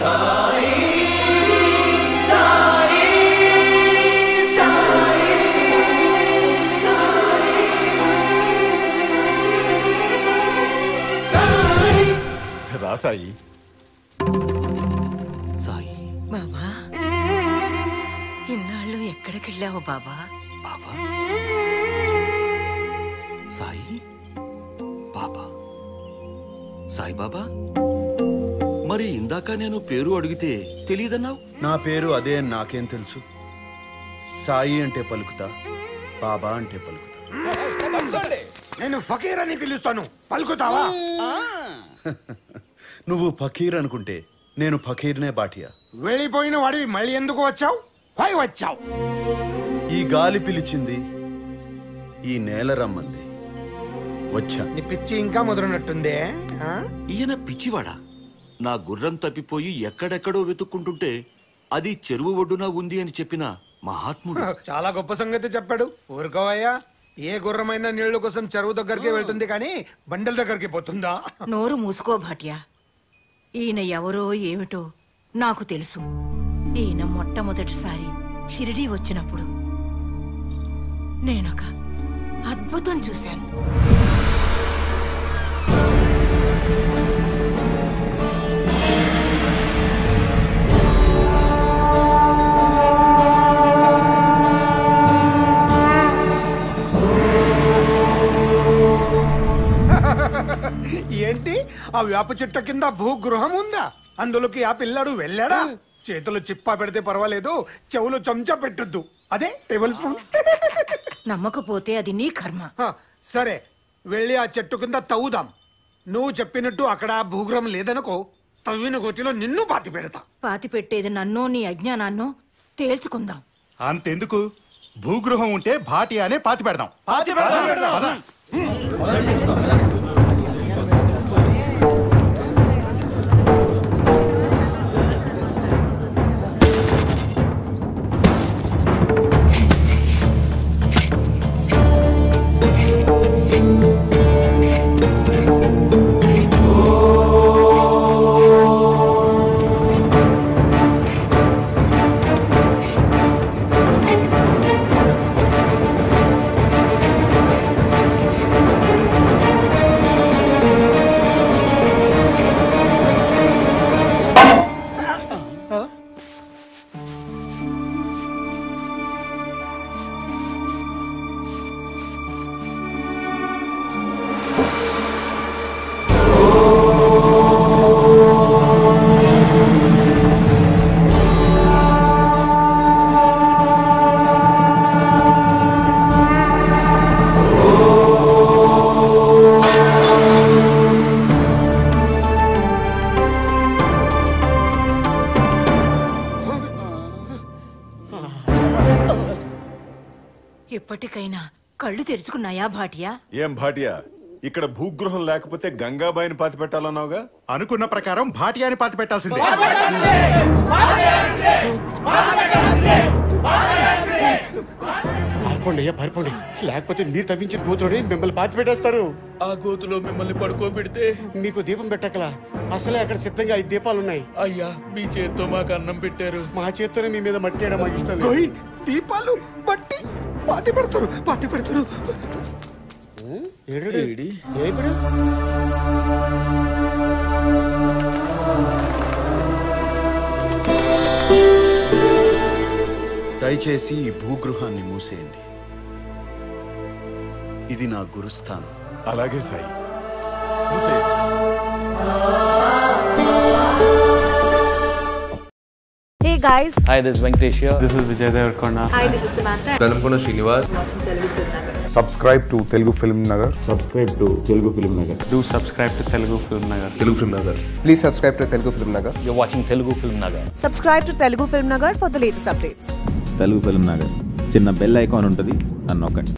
రా సాయి సాయి బాబా ఇన్నాళ్ళు ఎక్కడికెళ్ళావు బాబా బాబా సాయి బాబా సాయి బాబా మరి ఇందాక నేను పేరు అడిగితే తెలియదన్నావు నా పేరు అదే అని నాకేం తెలుసు సాయి అంటే పలుకుతా బాబా అంటే పలుకుతా నేను ఫకీర్ అని పిలుస్తాను పలుకుతావా నువ్వు ఫకీర్ అనుకుంటే నేను ఫకీర్నే బాటియా వెళ్ళిపోయిన వాడివి మళ్ళీ ఎందుకు వచ్చావు పై వచ్చావు ఈ గాలి పిలిచింది ఈ నేల రమ్మంది వచ్చా నీ పిచ్చి ఇంకా ముదిరినట్టుందే ఆ? ఈయన పిచ్చివాడా నా గుర్రం తప్పిపోయి ఎక్కడెక్కడో వెతుక్కుంటుంటే అది చెరువు ఒడ్డున ఉంది అని చెప్పిన మహాత్ముడు చాలా గొప్ప సంగతి చెప్పాడు ఊరుకోవయ్యా ఏ గుర్రమైన నీళ్ల కోసం చెరువు దగ్గరికి వెళ్తుంది కానీ బండల దగ్గరికి పోతుందా నోరు మూసుకో భాట్యా ఈయన ఎవరో ఏమిటో నాకు తెలుసు ఈయన మొట్టమొదటిసారి షిరిడీ వచ్చినప్పుడు నేనొక అద్భుతం చూశాను ఏంటి ఆ వేప చెట్టు కింద భూగృహం ఉందా అందులోకి ఆ పిల్లాడు వెళ్ళాడా చేతులు చిప్పా పెడితే పర్వాలేదు చెవులు చెంచా పెట్టొద్దు అదే టేబుల్ స్పూన్ నమ్మకపోతే అది నీ కర్మ హ, సరే వెళ్ళి ఆ చెట్టు కింద తవ్వుదాం నువ్వు చెప్పినట్టు అక్కడ భూగృహం లేదనుకో తవ్విన గోతిలో నిన్ను పాతి పెడతా పాతి పెట్టేది నన్నో నీ అజ్ఞానాన్నో తేల్చుకుందాం అంతెందుకు భూగృహం ఉంటే భాటి అనే పాతి పెడదాం పద. ఎప్పటికైనా కళ్ళు తెరుచుకున్నాయా భాటియా ఏం భాటియా ఇక్కడ భూగృహం లేకపోతే గంగాబాయిని పాతి పెట్టాలన్నావుగా అనుకున్న ప్రకారం భాటి అని పాతి పెట్టాల్సిందే పారిపోండి అయ్యా పారిపోండి లేకపోతే మీరు తవ్వించిన గోతులోనే మిమ్మల్ని పాతి పెట్టేస్తారు ఆ గోతులో మిమ్మల్ని పడుకోబెడితే మీకు దీపం పెట్టకలా అసలే అక్కడ సిద్ధంగా ఐదు దీపాలు ఉన్నాయి అయ్యా మీ చేత్తో మాకు అన్నం పెట్టారు మా చేత్తోనే మీ మీద మట్టి వేయడం మాకు ఇష్టం లేదు ఓయ్, దీపాలు బట్టి పాతి పెడతారు పాతి పెడతారు ఏడు ఏ ఇప్పుడు దయచేసి ఈ భూగృహాన్ని మూసేయండి ఇది నా గురుస్థానం అలాగే సాయి మూసేయ్. Hey guys, Hi, this is Venkatesh here. This is Vijay Devarkonda. hi, this is Samantha. Dalamkona Srinivas. Subscribe to Telugu film Nagar Subscribe to Telugu Film Nagar. Do subscribe to Telugu Film Nagar. Telugu Film Nagar. Please subscribe to Telugu film Nagar You're watching Telugu Film Nagar. Subscribe to Telugu Film Nagar for the latest updates. Telugu film Nagar చిన్న bell icon ఉంటుంది అని నొక్కండి